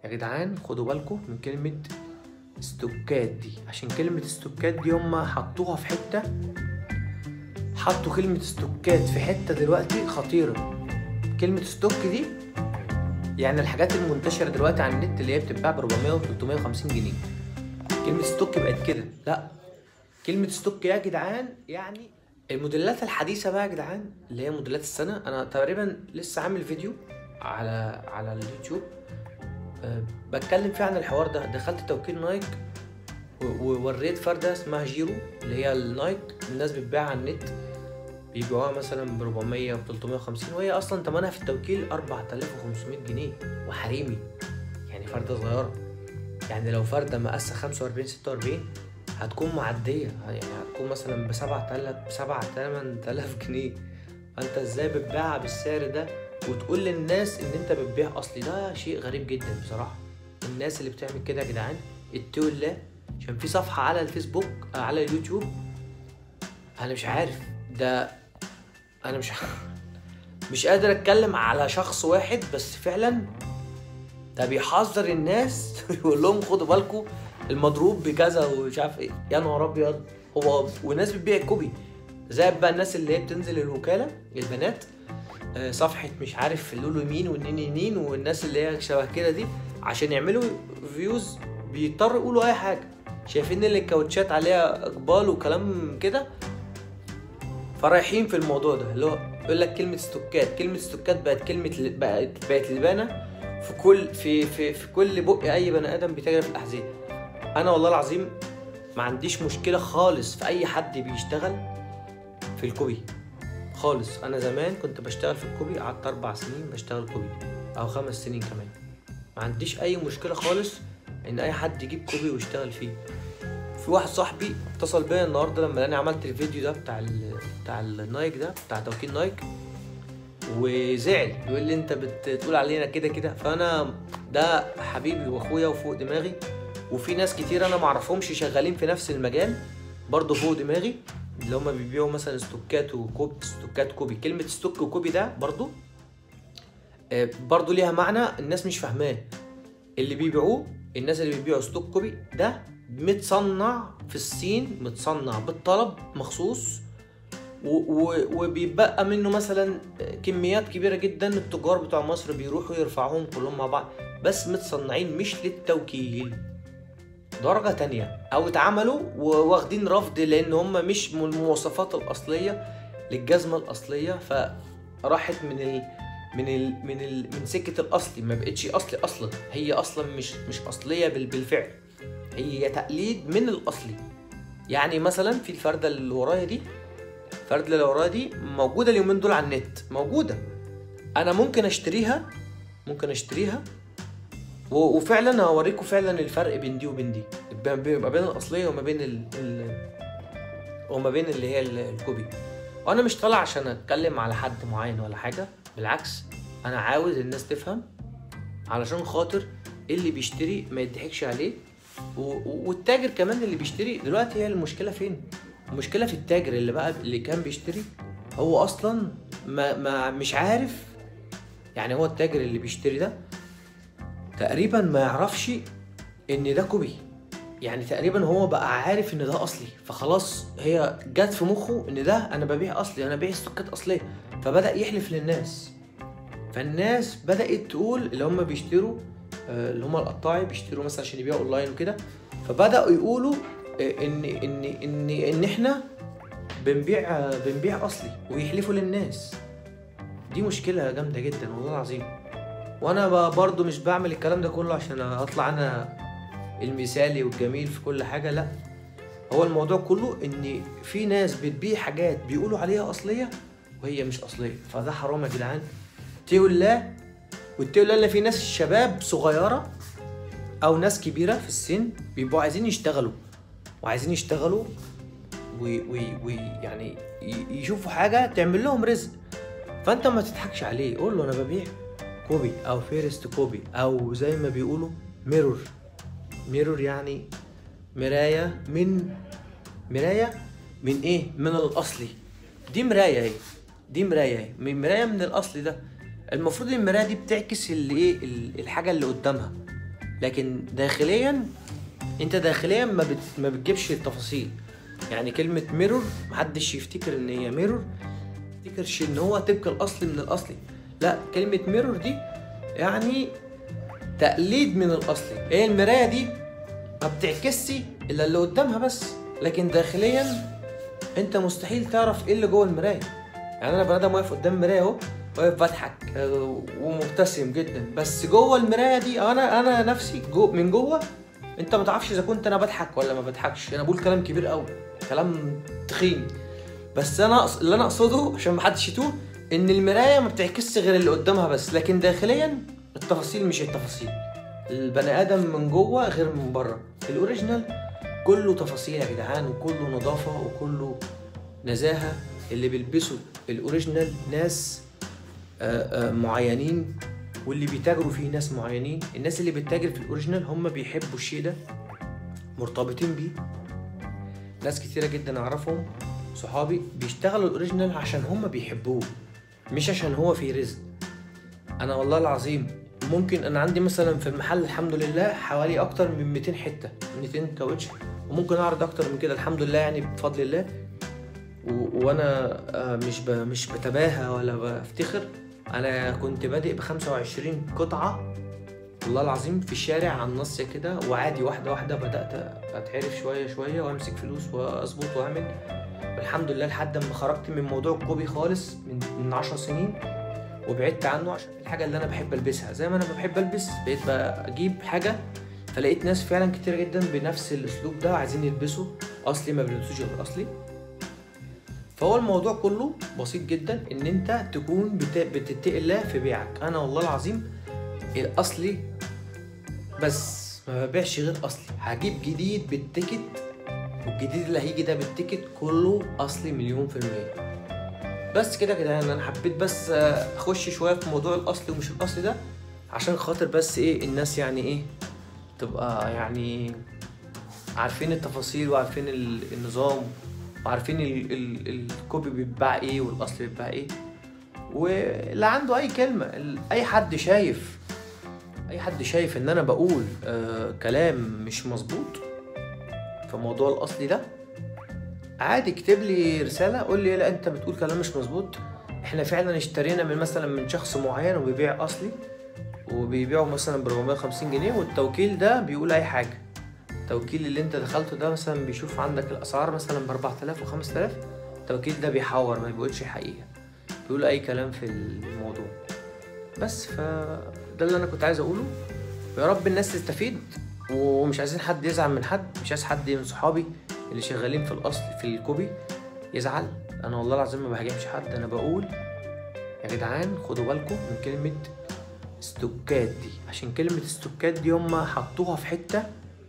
يا جدعان خدوا بالكم من كلمة استوكات دي عشان كلمة استوكات دي هما حطوها في حتة حطوا كلمة استوكات في حتة دلوقتي خطيرة كلمة ستوك دي يعني الحاجات المنتشرة دلوقتي على النت اللي هي بتتباع ب 400 و 350 جنيه كلمة ستوك بقت كده لا كلمة ستوك يا جدعان يعني الموديلات الحديثة بقى يا جدعان اللي هي موديلات السنة أنا تقريبا لسه عامل فيديو على على اليوتيوب أه بتكلم فيه عن الحوار ده دخلت توكيل نايك و- ووريت فردة اسمها جيرو اللي هي النايك الناس بتبيعها على النت بيبيعوها مثلا ب 400 و 350 وهي اصلا تمنها في التوكيل 4500 جنيه وحريمي يعني فردة صغيرة يعني لو فردة مقاسها 45 46 هتكون معدية يعني هتكون مثلا ب 7000 ب 7 8000 جنيه فانت ازاي بتبيعها بالسعر ده وتقول للناس ان انت بتبيع اصلي ده شيء غريب جدا بصراحة الناس اللي بتعمل كده يا جدعان اتقوا الله عشان في صفحة على الفيسبوك آه، على اليوتيوب انا مش عارف ده انا مش مش قادر اتكلم على شخص واحد بس فعلا ده بيحذر الناس يقول لهم خدوا بالكم المضروب بكذا ومش عارف ايه يا نهار ابيض هو وناس بتبيع كوبي زي بقى الناس اللي هي بتنزل الوكاله البنات آه، صفحه مش عارف لولو مين والنين يمين والناس اللي هي شبه كده دي عشان يعملوا فيوز بيضطروا يقولوا اي حاجه شايفين ان الكاوتشات عليها اقبال وكلام كده فرايحين في الموضوع ده اللي هو يقول لك كلمه استوكات كلمه استوكات بقت كلمه ل- بقت بقت لبانه في كل في في في كل بق اي بني ادم بيتاجر في الاحذيه انا والله العظيم ما عنديش مشكله خالص في اي حد بيشتغل في الكوبي خالص انا زمان كنت بشتغل في الكوبي قعدت اربع سنين بشتغل كوبي او خمس سنين كمان ما عنديش اي مشكله خالص ان اي حد يجيب كوبي ويشتغل فيه في واحد صاحبي اتصل بيا النهارده لما لاني عملت الفيديو ده بتاع ال بتاع النايك ده بتاع توكيل نايك وزعل يقول لي انت بتقول علينا كده كده فانا ده حبيبي واخويا وفوق دماغي وفي ناس كتير انا معرفهمش شغالين في نفس المجال برضه فوق دماغي اللي هم بيبيعوا مثلا استوكات وكوب استوكات كوبي كلمه ستوك وكوبي ده برضه آه، برضه ليها معنى الناس مش فاهماه اللي بيبيعوه الناس اللي بيبيعوا ستوك كوبي ده متصنع في الصين متصنع بالطلب مخصوص و- و- وبيبقى منه مثلا كميات كبيرة جدا التجار بتوع مصر بيروحوا يرفعوهم كلهم مع بعض بس متصنعين مش للتوكيل درجة تانية أو اتعملوا وواخدين رفض لأن هم مش من المواصفات الأصلية للجزمة الأصلية فراحت من ال من ال من ال من سكة الأصلي ما بقتش أصلي أصلا هي أصلا مش مش أصلية بال- بالفعل هي تقليد من الأصلي يعني مثلا في الفردة اللي ورايا دي الفردة اللي ورايا دي موجودة اليومين دول على النت موجودة أنا ممكن أشتريها ممكن أشتريها و- وفعلا هوريكم فعلا الفرق بين دي وبين دي ما بين ما بين الاصليه وما بين ال... ال... وما بين اللي هي ال- الكوبي وانا مش طالع عشان اتكلم على حد معين ولا حاجه بالعكس انا عاوز الناس تفهم علشان خاطر اللي بيشتري ما يضحكش عليه و... و- والتاجر كمان اللي بيشتري دلوقتي هي المشكله فين المشكله في التاجر اللي بقى اللي كان بيشتري هو اصلا ما, ما مش عارف يعني هو التاجر اللي بيشتري ده تقريبا ما يعرفش ان ده كوبي يعني تقريبا هو بقى عارف ان ده اصلي فخلاص هي جت في مخه ان ده انا ببيع اصلي انا ببيع استوكات اصليه فبدا يحلف للناس فالناس بدات تقول اللي هم بيشتروا آه، اللي هم القطاعي بيشتروا مثلا عشان يبيعوا اونلاين وكده فبداوا يقولوا آه، ان ان ان ان احنا بنبيع آه، بنبيع اصلي ويحلفوا للناس دي مشكله جامده جدا والله العظيم وانا ب- برضو مش بعمل الكلام ده كله عشان اطلع انا المثالي والجميل في كل حاجه لا هو الموضوع كله ان في ناس بتبيع حاجات بيقولوا عليها اصليه وهي مش اصليه فده حرام يا جدعان اتقوا الله واتقوا الله ان في ناس شباب صغيره او ناس كبيره في السن بيبقوا عايزين يشتغلوا وعايزين يشتغلوا ويعني يشوفوا حاجه تعمل لهم رزق فانت ما تضحكش عليه قول له انا ببيع كوبي او فيرست كوبي او زي ما بيقولوا ميرور ميرور يعني مراية من مراية من ايه من الاصلي دي مراية اهي دي مراية اهي من مراية من الاصلي ده المفروض المراية دي بتعكس اللي ايه ال- الحاجة اللي قدامها لكن داخليا انت داخليا ما بت... ما بتجيبش التفاصيل يعني كلمة ميرور محدش يفتكر ان هي ميرور يفتكرش ان هو طبق الاصل من الاصلي لا كلمة ميرور دي يعني تقليد من الاصلي هي المراية دي ما بتعكسش الا اللي قدامها بس لكن داخليا انت مستحيل تعرف ايه اللي جوه المرايه يعني انا بني ادم واقف قدام المرايه اهو واقف بضحك آه، ومبتسم جدا بس جوه المرايه دي انا انا نفسي جو من جوه انت ما تعرفش اذا كنت انا بضحك ولا ما بضحكش انا بقول كلام كبير قوي كلام تخين بس انا أقص... اللي انا اقصده عشان ما حدش يتوه ان المرايه ما بتعكسش غير اللي قدامها بس لكن داخليا التفاصيل مش التفاصيل البني ادم من جوه غير من بره الاوريجينال كله تفاصيل يا جدعان وكله نظافه وكله نزاهه اللي بيلبسوا الاوريجينال ناس آه، آه، معينين واللي بيتاجروا فيه ناس معينين الناس اللي بتتاجر في الاوريجينال هم بيحبوا الشيء ده مرتبطين بيه ناس كتيرة جدا اعرفهم صحابي بيشتغلوا الاوريجينال عشان هم بيحبوه مش عشان هو في رزق انا والله العظيم ممكن انا عندي مثلا في المحل الحمد لله حوالي اكتر من 200 حته 200 كاوتش وممكن اعرض اكتر من كده الحمد لله يعني بفضل الله و... وانا آه، مش ب... مش بتباهى ولا بفتخر انا كنت بادئ ب 25 قطعه والله العظيم في الشارع على النص كده وعادي واحده واحده بدات اتعرف شويه شويه وامسك فلوس واظبط واعمل الحمد لله لحد ما خرجت من موضوع الكوبي خالص من من 10 سنين وبعدت عنه عشان الحاجه اللي انا بحب البسها زي ما انا بحب البس بقيت بجيب حاجه فلقيت ناس فعلا كتير جدا بنفس الاسلوب ده عايزين يلبسوا اصلي ما بيلبسوش غير اصلي فهو الموضوع كله بسيط جدا ان انت تكون بت- بتتقي الله في بيعك انا والله العظيم الاصلي بس ما ببيعش غير اصلي هجيب جديد بالتيكت والجديد اللي هيجي ده بالتيكت كله اصلي مليون في المية بس كده كده يعني انا حبيت بس آه، اخش شويه في موضوع الاصلي ومش الاصلي ده عشان خاطر بس ايه الناس يعني ايه تبقى يعني عارفين التفاصيل وعارفين ال- النظام وعارفين ال ال الكوبي بيتباع ايه والاصل بيتباع ايه واللي عنده اي كلمه ال- اي حد شايف اي حد شايف ان انا بقول آه كلام مش مظبوط في موضوع الاصلي ده عادي اكتب لي رساله قول لي لا انت بتقول كلام مش مظبوط احنا فعلا اشترينا من مثلا من شخص معين وبيبيع اصلي وبيبيعه مثلا ب 450 جنيه والتوكيل ده بيقول اي حاجه التوكيل اللي انت دخلته ده مثلا بيشوف عندك الاسعار مثلا ب 4000 و 5000 التوكيل ده بيحور ما بيقولش حقيقه بيقول اي كلام في الموضوع بس فده اللي انا كنت عايز اقوله يا رب الناس تستفيد ومش عايزين حد يزعل من حد مش عايز حد من صحابي اللي شغالين في الاصل في الكوبي يزعل انا والله العظيم ما بهاجمش حد انا بقول يا جدعان خدوا بالكم من كلمه استوكات دي عشان كلمه استوكات دي هم حطوها في حته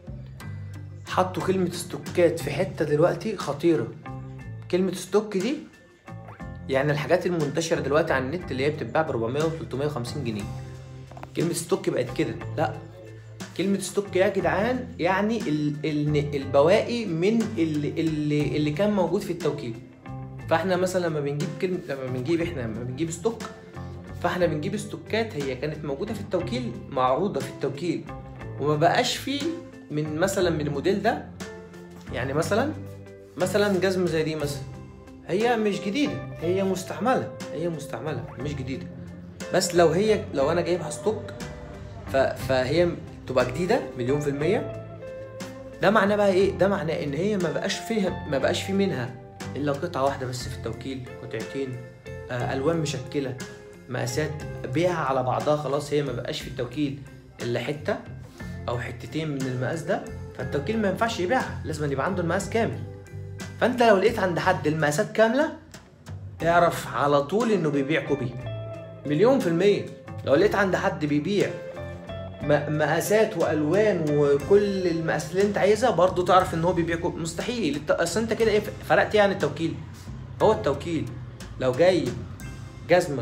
حطوا كلمة استوكات في حتة دلوقتي خطيرة كلمة ستوك دي يعني الحاجات المنتشرة دلوقتي على النت اللي هي بتتباع ب 400 و 350 جنيه كلمة ستوك بقت كده لا كلمة ستوك يا جدعان يعني ال ال البواقي من اللي, اللي, اللي كان موجود في التوكيل فاحنا مثلا لما بنجيب كلمة لما بنجيب احنا لما بنجيب ستوك فاحنا بنجيب ستوكات هي كانت موجودة في التوكيل معروضة في التوكيل وما بقاش فيه من مثلا من الموديل ده يعني مثلا مثلا جزمة زي دي مثلا هي مش جديدة هي مستعملة هي مستعملة مش جديدة بس لو هي لو انا جايبها ستوك ف... فهي تبقى جديدة مليون في المية ده معناه بقى ايه؟ ده معناه ان هي ما بقاش فيها ما بقاش في منها الا قطعة واحدة بس في التوكيل قطعتين آه الوان مشكلة مقاسات بيعها على بعضها خلاص هي ما بقاش في التوكيل الا حتة او حتتين من المقاس ده فالتوكيل ما ينفعش يبيعها لازم يبقى عنده المقاس كامل فانت لو لقيت عند حد المقاسات كامله اعرف على طول انه بيبيع كوبي مليون في المية لو لقيت عند حد بيبيع م- مقاسات والوان وكل المقاسات اللي انت عايزها برضه تعرف ان هو بيبيع كوبي مستحيل الت- اصل انت كده ايه فرقت يعني التوكيل هو التوكيل لو جايب جزمه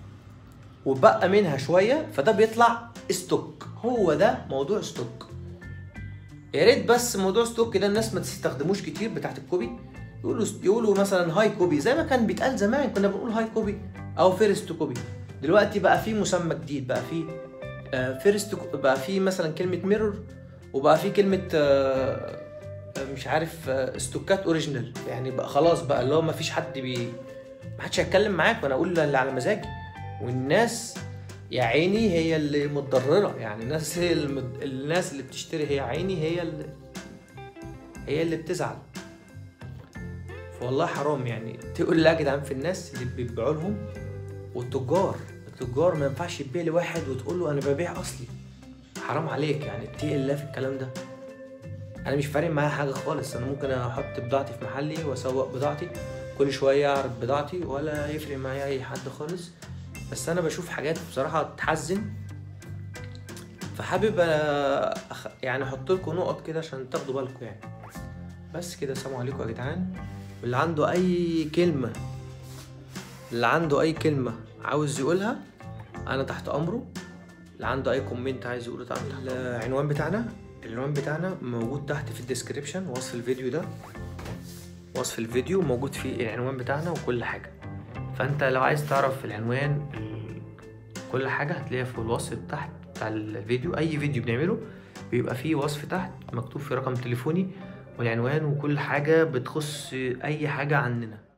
وبقى منها شويه فده بيطلع ستوك هو ده موضوع ستوك يا ريت بس موضوع ستوك ده الناس ما تستخدموش كتير بتاعت الكوبي يقولوا يقولوا مثلا هاي كوبي زي ما كان بيتقال زمان كنا بنقول هاي كوبي او فيرست كوبي دلوقتي بقى في مسمى جديد بقى في فيرست بقى في مثلا كلمه ميرور وبقى في كلمه آه، آه، مش عارف آه، استوكات اوريجينال يعني بقى خلاص بقى اللي هو ما فيش حد بي ما حدش هيتكلم معاك وانا اقول اللي على مزاجي والناس يا عيني هي اللي متضرره يعني الناس هي المد... الناس اللي بتشتري هي عيني هي اللي هي اللي بتزعل فوالله حرام يعني تقول لا يا جدعان في الناس اللي بيبيعوا لهم والتجار التجار ما ينفعش تبيع لواحد وتقول له انا ببيع اصلي حرام عليك يعني اتقي الله في الكلام ده انا مش فارق معايا حاجه خالص انا ممكن احط بضاعتي في محلي واسوق بضاعتي كل شويه اعرض بضاعتي ولا يفرق معايا اي حد خالص بس انا بشوف حاجات بصراحه تحزن فحابب أخ... يعني احط لكم نقط كده عشان تاخدوا بالكم يعني بس كده السلام عليكم يا جدعان واللي عنده اي كلمه اللي عنده اي كلمه عاوز يقولها انا تحت امره اللي عنده اي كومنت عايز يقوله تحت العنوان بتاعنا العنوان بتاعنا موجود تحت في الديسكريبشن وصف الفيديو ده وصف الفيديو موجود فيه العنوان بتاعنا وكل حاجه فانت لو عايز تعرف العنوان كل حاجه هتلاقيها في الوصف تحت بتاع الفيديو اي فيديو بنعمله بيبقى فيه وصف تحت مكتوب فيه رقم تليفوني والعنوان وكل حاجه بتخص اي حاجه عننا